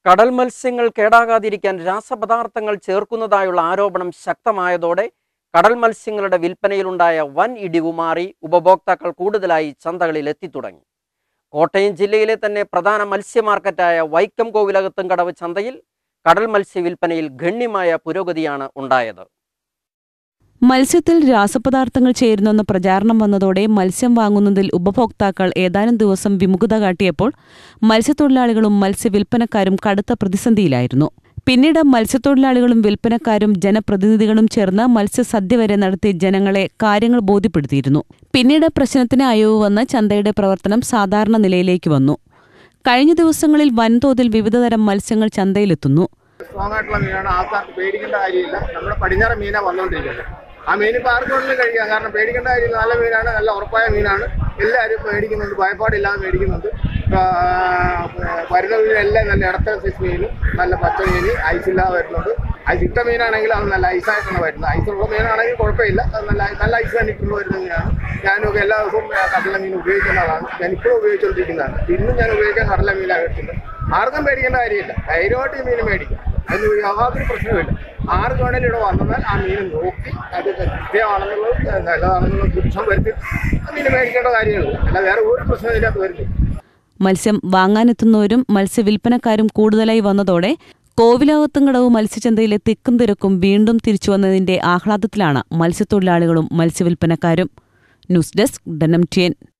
കടൽ മത്സ്യങ്ങൾ കേടാകാതിരിക്കാൻ രാസപദാർത്ഥങ്ങൾ ചേർക്കുന്നതായുള്ള ആരോപണം ശക്തമായതോടെ കടൽ മത്സ്യങ്ങളുടെ വിൽപ്പനയിലുണ്ടായ വൻ ഇടിവ് മാറി ഉപഭോക്താക്കൾ കൂടുതലായി ചന്തകളിൽ എത്തിത്തുടങ്ങി കോട്ടയം ജില്ലയിലെ തന്നെ പ്രധാന മത്സ്യ മാർക്കറ്റായ വൈക്കം കോവിലകത്തും കടവ് ചന്തയിൽ കടൽ മത്സ്യ വിൽപ്പനയിൽ ഗണ്യമായ പുരോഗതിയാണ് ഉണ്ടായത് മത്സ്യത്തിൽ രാസപദാർത്ഥങ്ങൾ ചേരുന്നെന്ന പ്രചാരണം വന്നതോടെ മത്സ്യം വാങ്ങുന്നതിൽ ഉപഭോക്താക്കൾ ഏതാനും ദിവസം വിമുഖത കാട്ടിയപ്പോൾ മത്സ്യത്തൊഴിലാളികളും മത്സ്യവിൽപ്പനക്കാരും കടുത്ത പ്രതിസന്ധിയിലായിരുന്നു പിന്നീട് മത്സ്യത്തൊഴിലാളികളും വിൽപ്പനക്കാരും ജനപ്രതിനിധികളും ചേർന്ന് മത്സ്യസദ്യ വരെ നടത്തി ജനങ്ങളെ കാര്യങ്ങൾ ബോധ്യപ്പെടുത്തിയിരുന്നു പിന്നീട് പ്രശ്നത്തിന് അയവ് വന്ന് ചന്തയുടെ പ്രവർത്തനം സാധാരണ നിലയിലേക്ക് വന്നു കഴിഞ്ഞ ദിവസങ്ങളിൽ വൻതോതിൽ വിവിധതരം മത്സ്യങ്ങൾ ചന്തയിലെത്തുന്നു സ്ട്രോങ് ആയിട്ടുള്ള മീനാണ് ആൾക്കാർക്ക് പേടിക്കേണ്ട കാര്യമില്ല നമ്മുടെ പടിഞ്ഞാറൻ മീനാണ് വന്നുകൊണ്ടിരിക്കുന്നത് ആ മീൻ ഇപ്പോൾ ആർക്കും വേണമെങ്കിലും കഴിക്കാം കാരണം പേടിക്കേണ്ട കാര്യമില്ല നല്ല മീനാണ് നല്ല ഉറപ്പായ മീനാണ് എല്ലാവരും മേടിക്കുന്നുണ്ട് ഭയപ്പാടില്ലാതെ മേടിക്കുന്നുണ്ട് ആ, വരുന്ന മീനെല്ലാം നല്ല ഇടത്ത സൈസ് മീനും നല്ല പച്ച മീൻ ഐസില്ലാതെ വരുന്നുണ്ട് ഐസ് ഇട്ട മീനാണെങ്കിൽ അത് നല്ല ഐസായിട്ടാണ് വരുന്നത് ഐസുള്ള മീനാണെങ്കിൽ കുഴപ്പമില്ല അത് നല്ല നല്ല ഐസ് തന്നെ ഇട്ടുള്ള വരുന്ന മീനാണ് ഞാനൊക്കെ എല്ലാ ദിവസവും കടല മീൻ ഉപയോഗിക്കുന്ന ആളാണ് ഞാൻ ഇപ്പോഴും ഉപയോഗിച്ചുകൊണ്ടിരിക്കുന്നതാണ് ഇന്നും ഞാൻ ഉപയോഗിക്കാൻ കടല മീനാണ് എടുക്കുന്നത് ആർക്കും പേടിക്കേണ്ട കാര്യമില്ല ധൈര്യമായിട്ട് ഈ മീൻ മേടിക്കാം അതിന് യാതൊരു പ്രശ്നമില്ല ആർക്ക് വേണേലും ഇവിടെ വന്നാൽ ആ മീൻ നോക്കി അത് കൃത്യമാണെന്നുള്ളത് നല്ലതാണെന്നുള്ളത് പുരുഷം വരുത്തി ആ മീൻ മേടിക്കേണ്ട കാര്യമുള്ളൂ അല്ല വേറെ ഒരു പ്രശ്നവും ഇതിനകത്ത് വരുന്നില്ല മത്സ്യം വാങ്ങാനെത്തുന്നവരും മത്സ്യവിൽപ്പനക്കാരും കൂടുതലായി വന്നതോടെ കോവിലകത്തുംകടവ് മത്സ്യചന്തയിലെ തിക്കും തിരക്കും വീണ്ടും തിരിച്ചുവന്നതിന്റെ ആഹ്ലാദത്തിലാണ് മത്സ്യത്തൊഴിലാളികളും മത്സ്യവിൽപ്പനക്കാരും ന്യൂസ് ഡെസ്ക് ഡനം ടിയൻ